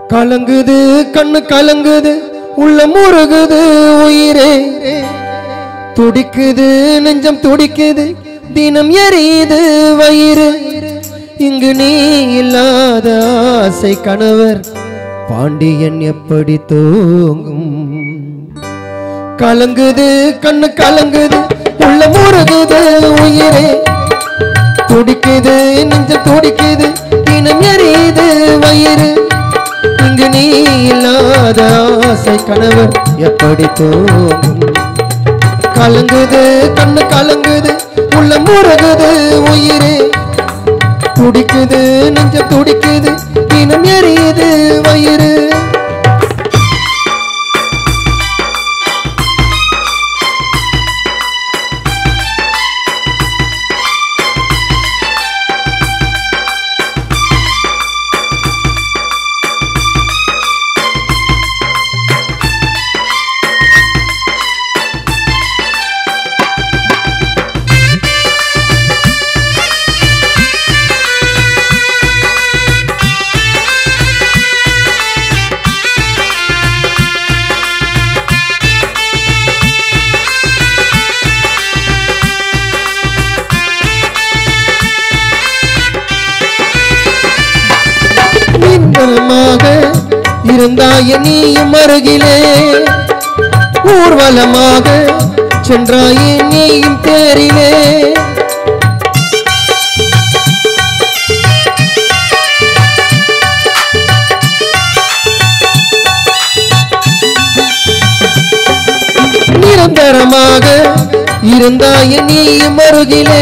கலங்குது கண்ணு கலங்குது உள்ள முருகுது உயிரே துடிக்குது நெஞ்சம் துடிக்குது தினம் எரியுது வயிறு இங்கு நீ இல்லாத ஆசை கணவர் பாண்டியன் எப்படி தூங்கும் கலங்குது கண்ணு கலங்குது உள்ள முருகுது உயிரே துடிக்குது நெஞ்சம் துடிக்குது தினம் எரியுது வயிறு இங்கு நீ இல்லாத ஆசை கணவர் எப்படி தூங்கும் கலங்குது கண்ணு கலங்குது உள்ள முருகுது உயிரே துடிக்குது நெஞ்சம் துடிக்குது தினம் எரியுது வயிறு மின்னலமாக இருந்தாய நீயும் அருகிலே ஊர்வலமாக சென்றாயே நீயும் தேரிலே நிரந்தரமாக இருந்தாய நீயும் அருகிலே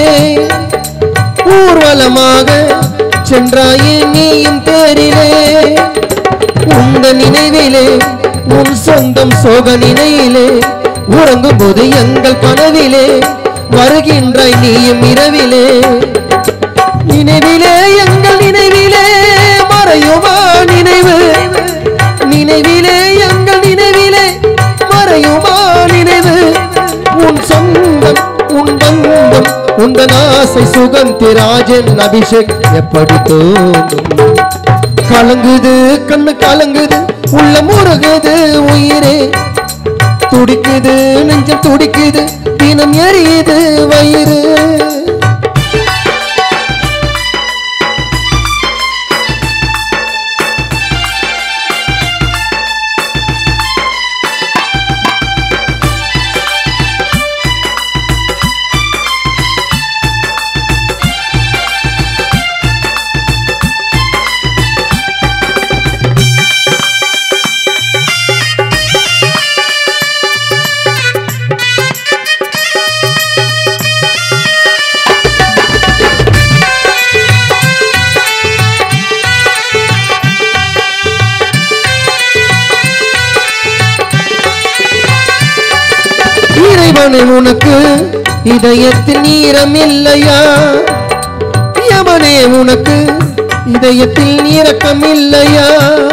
ஊர்வலமாக சென்றாயே நீயும் தேரிலே உந்த நினைவிலே உன் சொந்தம் சோக நினையிலே உறங்கும் போது எங்கள் கனவிலே வருகின்றாய் நீயும் இரவிலே நினைவிலே எங்கள் நினைவிலே மறையுமா நினைவு நினைவிலே எங்கள் நினைவிலே மறையுமா நினைவு உன் சொந்தம் உன் பந்தம் உந்தன் ஆசை சுகந்திராஜன் அபிஷேக் எப்படி தோன்றும் கலங்குது கண்ணு கலங்குது உள்ள முருகுது உயிரே துடிக்குது நெஞ்சம் துடிக்குது தினம் எரியுது வயிறு இறைவனை உனக்கு இதயத்தில் நீரம் இல்லையா யமனே உனக்கு இதயத்தில் நீரக்கம் இல்லையா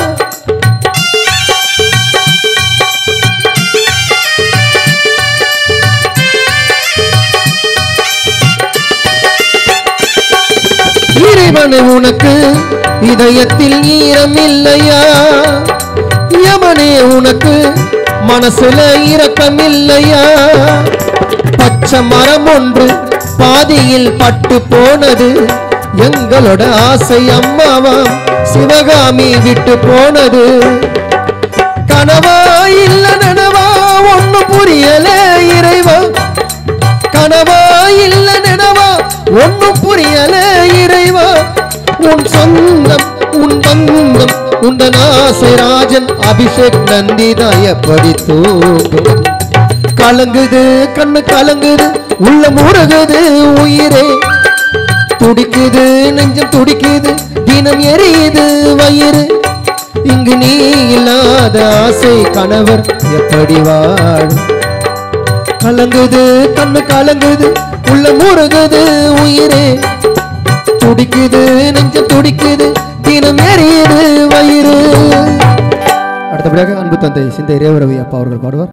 இறைவனை உனக்கு இதயத்தில் ஈரம் இல்லையா யமனே உனக்கு மனசுல இரக்கம் இல்லையா பச்சை மரம் ஒன்று பாதியில் பட்டு போனது எங்களோட ஆசை அம்மாவாம் சிவகாமி விட்டு போனது கனவா இல்ல நனவா ஒண்ணு புரியல இறைவா கனவா இல்ல நினவா ஒண்ணும் புரியல இறைவா உன் சொந்தம் உன் பந்தம் உந்தன் ஆசை ராஜன் அபிஷேக் நந்திதா எப்படி தூங்கும் கலங்குது கண்ணு கலங்குது உள்ள முருகுது உயிரே துடிக்குது நெஞ்சம் துடிக்குது தினம் எரியுது வயிறு இங்கு நீ இல்லாத ஆசை கணவர் எப்படி வாழும் கலங்குது கண்ணு கலங்குது உள்ள முருகுது உயிரே துடிக்குது நெஞ்சம் துடிக்குது தினம் எரியுது வயிறு அடுத்தபடியாக அன்பு தந்தை சிந்தை ரேவரவி அப்பா அவர்கள் பாடுவார்